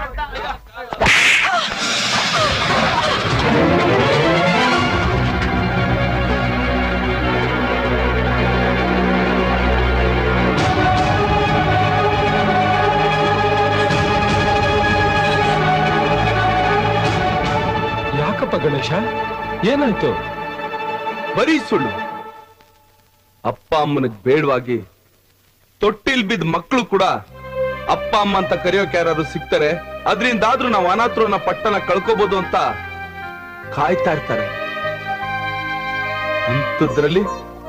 ಯಾಕಪ್ಪ ಗಣೇಶ ಏನಾಯ್ತು ಬರೀ ಸುಳ್ಳು ಅಪ್ಪ ಅಮ್ಮನಿಗೆ ಬೇಡವಾಗಿ ತೊಟ್ಟಿಲ್ ಬಿದ್ದ ಮಕ್ಕಳು ಕೂಡ ಅಪ್ಪ ಅಮ್ಮ ಅಂತ ಕರೆಯೋಕೆ ಯಾರಾದ್ರು ಸಿಗ್ತಾರೆ ಅದರಿಂದಾದ್ರೂ ನಾವು ಅನಾಥರನ್ನ ಪಟ್ಟಣ ಕಳ್ಕೋಬಹುದು ಅಂತ ಕಾಯ್ತಾ ಇರ್ತಾರೆ ಅಂಥದ್ರಲ್ಲಿ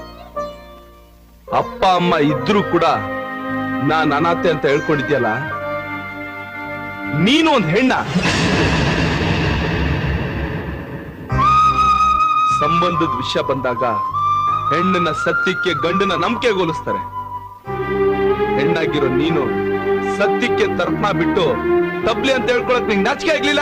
ಅಪ್ಪ ಅಮ್ಮ ಇದ್ರೂ ಕೂಡ ನಾನ್ ಅನಾಥೆ ಅಂತ ಹೇಳ್ಕೊಂಡಿದ್ಯಲ್ಲ ನೀನು ಒಂದ್ ಹೆಣ್ಣ ಸಂಬಂಧದ ವಿಷಯ ಬಂದಾಗ ಹೆಣ್ಣನ್ನ ಸತ್ಯಕ್ಕೆ ಗಂಡನ ನಂಬಿಕೆಗೋಲಿಸ್ತಾರೆ ಹೆಣ್ಣಾಗಿರೋ ನೀನು ಸತ್ಯಕ್ಕೆ ತರ್ಪಣ ಬಿಟ್ಟು ತಬ್ಲಿ ಅಂತ ಹೇಳ್ಕೊಳಕ್ ನಿಂಗೆ ನಾಚಿಕೆ ಆಗ್ಲಿಲ್ಲ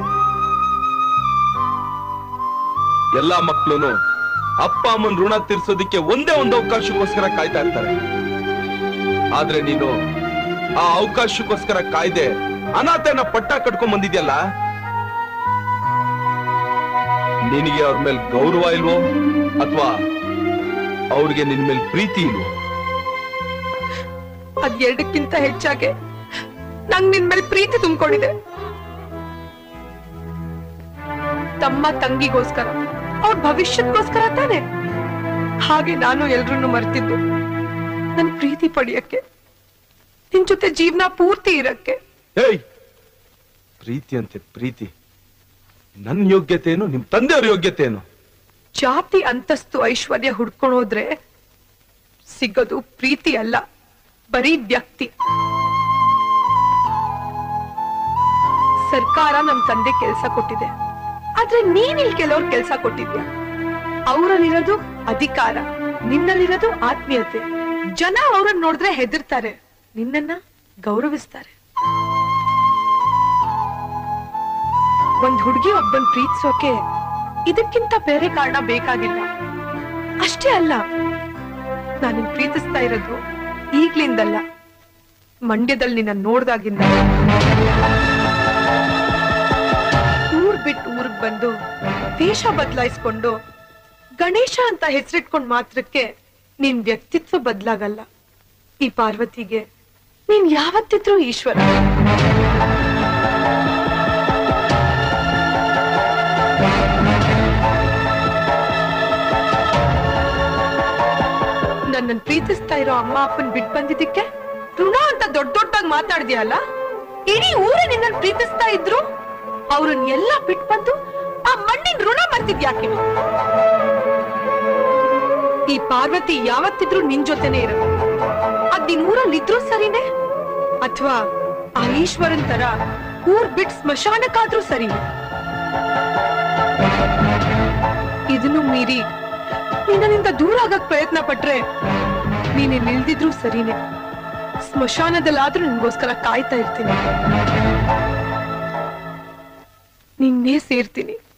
ಎಲ್ಲಾ ಮಕ್ಳು ಅಪ್ಪ ಅಮ್ಮನ್ ಋಣ ತೀರ್ಸೋದಿಕ್ಕೆ ಒಂದೇ ಒಂದು ಅವಕಾಶಕ್ಕೋಸ್ಕರ ಕಾಯ್ತಾ ಇರ್ತಾರೆ ಆದ್ರೆ ನೀನು ಆ ಅವಕಾಶಕ್ಕೋಸ್ಕರ ಕಾಯ್ದೆ ಅನಾಥನ ಪಟ್ಟ ಕಟ್ಕೊಂಡ್ ಬಂದಿದ್ಯಲ್ಲ ನಿನಗೆ ಅವ್ರ ಮೇಲೆ ಗೌರವ ಇಲ್ವೋ ಅಥವಾ ಅವ್ರಿಗೆ ನಿನ್ ಮೇಲೆ ಪ್ರೀತಿ ಇಲ್ವೋ ಅದ್ ಎರಡಕ್ಕಿಂತ ಹೆಚ್ಚಾಗಿ ನಂಗ್ ನಿನ್ ಮೇಲೆ ಪ್ರೀತಿ ತುಂಬಿಕೊಂಡಿದೆ ತಮ್ಮ ತಂಗಿಗೋಸ್ಕರ ಅವ್ರ ಭವಿಷ್ಯಕ್ಕೋಸ್ಕರ ತಾನೆ ಹಾಗೆ ನಾನು ಎಲ್ರನ್ನು ಮರ್ತಿದ್ದು ನನ್ ಪ್ರೀತಿ ಪಡೆಯಕ್ಕೆ ನಿನ್ ಜೊತೆ ಜೀವನ ಪೂರ್ತಿ ಇರಕ್ಕೆ ಏಯ್ ಪ್ರೀತಿ ಅಂತೆ ಪ್ರೀತಿ ನನ್ ಯೋಗ್ಯತೆ ಏನು ನಿಮ್ ತಂದೆಯವ್ರ ಯೋಗ್ಯತೆ ಏನು ಜಾತಿ ಅಂತಸ್ತು ಐಶ್ವರ್ಯ ಹುಡ್ಕೊಂಡೋದ್ರೆ ಸಿಗೋದು ಪ್ರೀತಿ ಅಲ್ಲ ಬರೀ ವ್ಯಕ್ತಿ ಸರ್ಕಾರ ನಮ್ ತಂದೆ ಕೆಲ್ಸ ಕೊಟ್ಟಿದೆ ಆದ್ರೆ ನೀನ್ ಇಲ್ಲಿ ಕೆಲವ್ರು ಕೆಲ್ಸ ಕೊಟ್ಟಿದ್ಯಾ ಅವರಲ್ಲಿರೋದು ಅಧಿಕಾರ ನಿನ್ನಲ್ಲಿರೋದು ಆತ್ಮೀಯತೆ ಜನ ಅವ್ರನ್ನ ನೋಡಿದ್ರೆ ಹೆದರ್ತಾರೆ ನಿನ್ನನ್ನ ಗೌರವಿಸ್ತಾರೆ ಒಂದ್ ಹುಡುಗಿ ಒಬ್ಬನ್ ಪ್ರೀತಿಸೋಕೆ ಇದಕ್ಕಿಂತ ಬೇರೆ ಕಾರಣ ಬೇಕಾಗಿಲ್ಲ ಅಷ್ಟೇ ಅಲ್ಲ ನಾನು ಪ್ರೀತಿಸ್ತಾ ಇರೋದು ಈಗ್ಲಿಂದಲ್ಲ ಮಂಡ್ಯದಲ್ಲಿ ನಿನ್ನ ನೋಡ್ದಾಗಿಂದ ಊರ್ ಬಿಟ್ಟು ಊರ್ಗ್ ಬಂದು ದೇಶ ಬದಲಾಯಿಸ್ಕೊಂಡು ಗಣೇಶ ಅಂತ ಹೆಸರಿಟ್ಕೊಂಡ್ ಮಾತ್ರಕ್ಕೆ ನಿನ್ ವ್ಯಕ್ತಿತ್ವ ಬದಲಾಗಲ್ಲ ಈ ಪಾರ್ವತಿಗೆ ನೀನ್ ಯಾವತ್ತಿದ್ರೂ ಈಶ್ವರ ನನ್ನನ್ ಪ್ರೀತಿಸ್ತಾ ಇರೋ ಅಮ್ಮ ಅಪ್ಪನ್ ಬಿಟ್ ಬಂದಿದ್ದಕ್ಕೆ ಋಣ ಅಂತ ದೊಡ್ಡ ದೊಡ್ಡದಾಗಿ ಮಾತಾಡ್ದಿಯಲ್ಲ ಇಡೀ ಊರೇ ನಿನ್ನನ್ ಪ್ರೀತಿಸ್ತಾ ಇದ್ರು ಅವ್ರನ್ನ ಎಲ್ಲ ಬಿಟ್ ಬಂದು ಆ ಮಣ್ಣಿನ ಋಣ ಮರ್ತಿದ್ಯಾಕೆ ಈ ಪಾರ್ವತಿ ಯಾವತ್ತಿದ್ರು ನಿನ್ ಜೊತೆನೆ ಇರಬೇಕು ಅದ್ ನಿನ್ ಊರಲ್ಲಿ ಇದ್ರೂ ಸರಿನೇ ಅಥವಾ ಆ ಈಶ್ವರನ್ ತರ ಊರ್ ಬಿಟ್ ಸ್ಮಶಾನಕ್ಕಾದ್ರೂ ಸರಿನೇ ಇದನ್ನು ಮೀರಿ ನಿನ್ನಿಂದ ದೂರ ಆಗಕ್ ಪ್ರಯತ್ನ ಪಟ್ರೆ ನೀನ್ ಇಲ್ಲಿ ಇಲ್ದಿದ್ರು ಸರಿನೇ ಸ್ಮಶಾನದಲ್ಲಾದ್ರೂ ನಿನ್ಗೋಸ್ಕರ ಕಾಯ್ತಾ ಇರ್ತೀನಿ ನಿನ್ನೇ ಸೇರ್ತೀನಿ